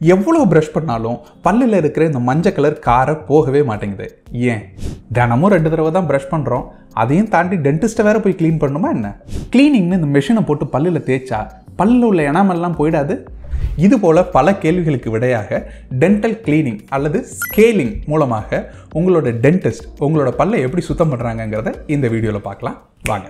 எவ்வளோ ப்ரஷ் பண்ணாலும் பல்லில் இருக்கிற இந்த மஞ்சள் கலர் காரை போகவே மாட்டேங்குது ஏன் தினமும் ரெண்டு தடவை தான் ப்ரஷ் பண்ணுறோம் அதையும் தாண்டி டென்டிஸ்ட்டை வேற போய் க்ளீன் பண்ணணுமா என்ன க்ளீனிங்னு இந்த மிஷினை போட்டு பல்லில் தேய்ச்சா பல்லில் உள்ள எனாமெல்லாம் போயிடாது இது போல பல கேள்விகளுக்கு விடையாக டென்டல் கிளீனிங் அல்லது ஸ்கேலிங் மூலமாக உங்களோட டென்டிஸ்ட் உங்களோட பல்லை எப்படி சுத்தம் பண்ணுறாங்கங்கிறத இந்த வீடியோவில் பார்க்கலாம் வாங்க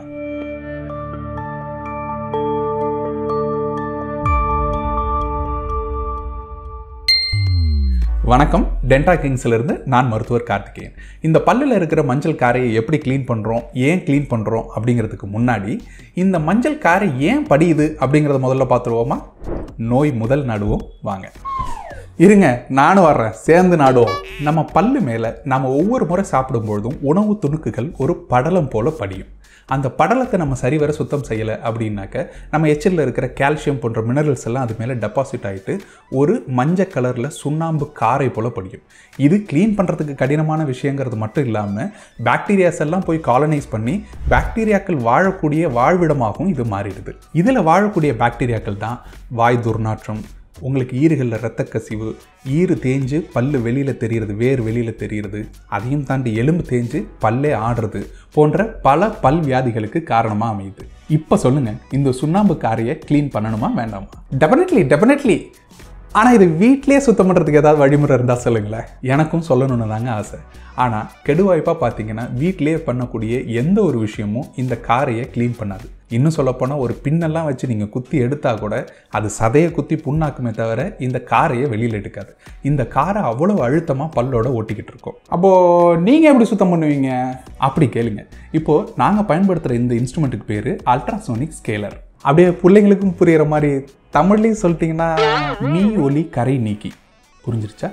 வணக்கம் டென்டா கிங்ஸ்லேருந்து நான் மருத்துவர் கார்த்திகேயன் இந்த பல்லில் இருக்கிற மஞ்சள் காரையை எப்படி க்ளீன் பண்ணுறோம் ஏன் க்ளீன் பண்ணுறோம் அப்படிங்கிறதுக்கு முன்னாடி இந்த மஞ்சள் காரை ஏன் படியுது அப்படிங்கிறத முதல்ல பார்த்துருவோமா நோய் முதல் நடுவோம் வாங்க இருங்க நானும் வர்றேன் சேர்ந்து நாடுவோம் நம்ம பல்லு மேலே நம்ம ஒவ்வொரு முறை சாப்பிடும்பொழுதும் உணவு துணுக்குகள் ஒரு படலம் போல படியும் அந்த படலத்தை நம்ம சரிவர சுத்தம் செய்யலை அப்படின்னாக்க நம்ம எச்சிலில் இருக்கிற கால்சியம் போன்ற மினரல்ஸ் எல்லாம் அது மேலே டெபாசிட் ஆகிட்டு ஒரு மஞ்சள் கலரில் சுண்ணாம்பு காரை போல் படியும் இது க்ளீன் பண்ணுறதுக்கு கடினமான விஷயங்கிறது மட்டும் இல்லாமல் பாக்டீரியாஸ் எல்லாம் போய் காலனைஸ் பண்ணி பாக்டீரியாக்கள் வாழக்கூடிய வாழ்விடமாகவும் இது மாறிடுது இதில் வாழக்கூடிய பாக்டீரியாக்கள் தான் வாய் துர்நாற்றம் உங்களுக்கு ஈறுகளில் இரத்த கசிவு ஈறு தேஞ்சு பல்லு வெளியில் தெரிகிறது வேர் வெளியில் தெரிகிறது அதையும் தாண்டி எலும்பு தேஞ்சு பல்லே ஆடுறது போன்ற பல பல் வியாதிகளுக்கு காரணமாக அமையுது இப்போ சொல்லுங்கள் இந்த சுண்ணாம்பு காரையை க்ளீன் பண்ணணுமா வேண்டாமா டெஃபினெட்லி டெஃபினெட்லி ஆனால் இது வீட்டிலே சுத்தம் பண்ணுறதுக்கு ஏதாவது வழிமுறை இருந்தால் சொல்லுங்களேன் எனக்கும் சொல்லணும்னு தாங்க ஆசை ஆனால் கெடுவாய்ப்பாக பார்த்தீங்கன்னா வீட்டிலே பண்ணக்கூடிய எந்த ஒரு விஷயமும் இந்த காரையை க்ளீன் பண்ணாது இன்னும் சொல்லப்போனால் ஒரு பின்னெல்லாம் வச்சு நீங்கள் குத்தி எடுத்தால் கூட அது சதையை குத்தி புண்ணாக்குமே தவிர இந்த காரையை வெளியில் எடுக்காது இந்த காரை அவ்வளோ அழுத்தமாக பல்லோட ஒட்டிக்கிட்டு இருக்கோம் அப்போது நீங்கள் எப்படி சுத்தம் பண்ணுவீங்க அப்படி கேளுங்க இப்போது நாங்கள் பயன்படுத்துகிற இந்த இன்ஸ்ட்ருமெண்ட்டுக்கு பேர் அல்ட்ராசோனிக் ஸ்கேலர் அப்படியே பிள்ளைங்களுக்கும் புரிகிற மாதிரி தமிழ்லையும் சொல்லிட்டீங்கன்னா நீ ஒலி கரை நீக்கி புரிஞ்சிருச்சா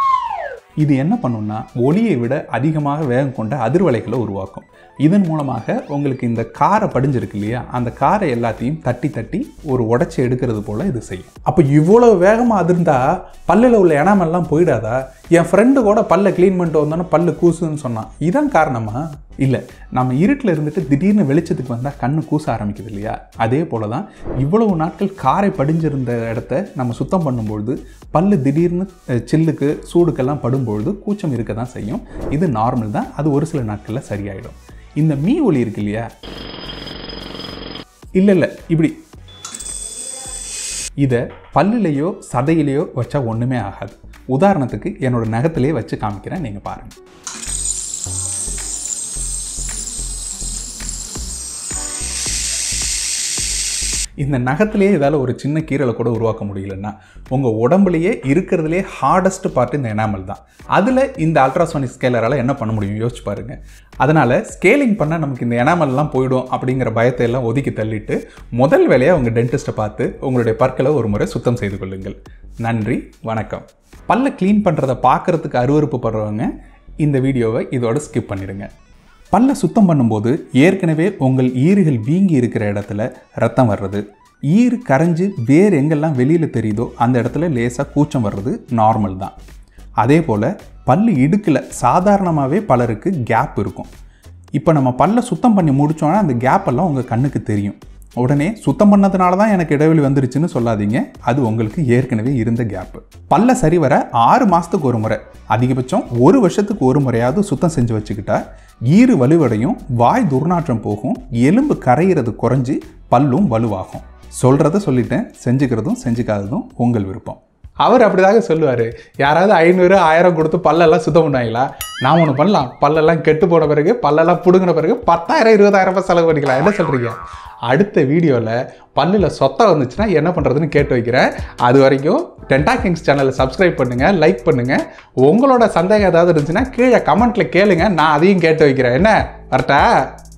இது என்ன பண்ணுன்னா ஒலியை விட அதிகமாக வேகம் கொண்ட அதிர்வலைகளை உருவாக்கும் இதன் மூலமாக உங்களுக்கு இந்த காரை படிஞ்சிருக்கு இல்லையா அந்த காரை எல்லாத்தையும் தட்டி தட்டி ஒரு உடச்சி எடுக்கிறது போல் இது செய்யும் அப்போ இவ்வளோ வேகமாக அதிர்ந்தா பல்லில் உள்ள இனாமெல்லாம் போயிடாதா என் ஃப்ரெண்டு கூட பல்லை க்ளீன் பண்ணிட்டு வந்தோன்னே பல்லு கூசுன்னு சொன்னான் இதான் காரணமா இல்லை நம்ம இருட்டில் இருந்துட்டு திடீர்னு வெளிச்சத்துக்கு வந்தால் கண்ணு கூச ஆரம்பிக்குது இல்லையா அதே போல தான் இவ்வளவு நாட்கள் காரை படிஞ்சிருந்த இடத்த நம்ம சுத்தம் பண்ணும்பொழுது பல்லு திடீர்னு அஹ், சில்லுக்கு சூடுக்கெல்லாம் படும்பொழுது கூச்சம் இருக்க தான் செய்யும் இது நார்மல் தான் அது ஒரு சில நாட்களில் சரியாயிடும் இந்த மீ ஒலி இருக்கு இல்லையா இல்லை இல்லை இப்படி இதை பல்லுலேயோ சதையிலையோ வச்சா ஒன்றுமே ஆகாது உதாரணத்துக்கு என்னோட நகத்திலே வச்சு காமிக்கிறேன் நீங்கள் பாருங்கள் இந்த நகத்திலேயே இதால் ஒரு சின்ன கீரலை கூட உருவாக்க முடியலன்னா உங்கள் உடம்புலையே இருக்கிறதுலே ஹார்டஸ்ட் பார்ட் இந்த எனாமல் தான் அதில் இந்த அல்ட்ராசோனிக் ஸ்கேலரால் என்ன பண்ண முடியும் யோசிச்சு பாருங்க அதனால் ஸ்கேலிங் பண்ணால் நமக்கு இந்த எனாமல்லாம் போயிடும் அப்படிங்கிற பயத்தை எல்லாம் ஒதுக்கி தள்ளிட்டு முதல் வேலையாக உங்கள் டென்டிஸ்ட்டை பார்த்து உங்களுடைய பற்களை ஒரு முறை சுத்தம் செய்து கொள்ளுங்கள் நன்றி வணக்கம் பல்ல க்ளீன் பண்ணுறதை பார்க்குறதுக்கு அருவருப்பு படுறவங்க இந்த வீடியோவை இதோட ஸ்கிப் பண்ணிடுங்க பல்ல சுத்தம் பண்ணும்போது ஏற்கனவே உங்கள் ஈறுகள் வீங்கி இருக்கிற இடத்துல ரத்தம் வர்றது ஈறு கரைஞ்சு வேறு எங்கெல்லாம் வெளியில் தெரியுதோ அந்த இடத்துல லேசாக கூச்சம் வர்றது நார்மல் தான் அதே போல் பல்லு இடுக்கில் சாதாரணமாகவே பலருக்கு கேப் இருக்கும் இப்போ நம்ம பல்ல சுத்தம் பண்ணி முடிச்சோன்னா அந்த கேப் எல்லாம் உங்கள் கண்ணுக்கு தெரியும் உடனே சுத்தம் பண்ணதுனால தான் எனக்கு இடைவெளி வந்துருச்சுன்னு சொல்லாதீங்க அது உங்களுக்கு ஏற்கனவே இருந்த கேப்பு பல்ல சரிவர ஆறு மாதத்துக்கு ஒரு முறை அதிகபட்சம் ஒரு வருஷத்துக்கு ஒரு முறையாவது சுத்தம் செஞ்சு வச்சுக்கிட்டா ஈறு வலுவடையும் வாய் துர்நாற்றம் போகும் எலும்பு கரையிறது குறைஞ்சி பல்லும் வலுவாகும் சொல்கிறத சொல்லிட்டேன் செஞ்சுக்கிறதும் செஞ்சுக்காததும் உங்கள் விருப்பம் அவர் அப்படிதாக சொல்லுவார் யாராவது ஐநூறு ஆயிரம் கொடுத்து பல்லெல்லாம் சுத்தம் பண்ணுவாங்களா நான் ஒன்று பண்ணலாம் பல்லெல்லாம் கெட்டு போன பிறகு பல்லெல்லாம் பிடுங்கின பிறகு பத்தாயிரம் இருபதாயிரம் ரூபாய் செலவு பண்ணிக்கலாம் என்ன சொல்கிறீங்க அடுத்த வீடியோவில் பல்லில் சொத்தம் வந்துச்சுன்னா என்ன பண்ணுறதுன்னு கேட்டு வைக்கிறேன் அது வரைக்கும் டென்டா கிங்ஸ் சேனலை சப்ஸ்கிரைப் பண்ணுங்கள் லைக் பண்ணுங்கள் உங்களோட சந்தேகம் ஏதாவது இருந்துச்சுன்னா கீழே கமெண்ட்டில் கேளுங்க நான் அதையும் கேட்டு வைக்கிறேன் என்ன வரட்டா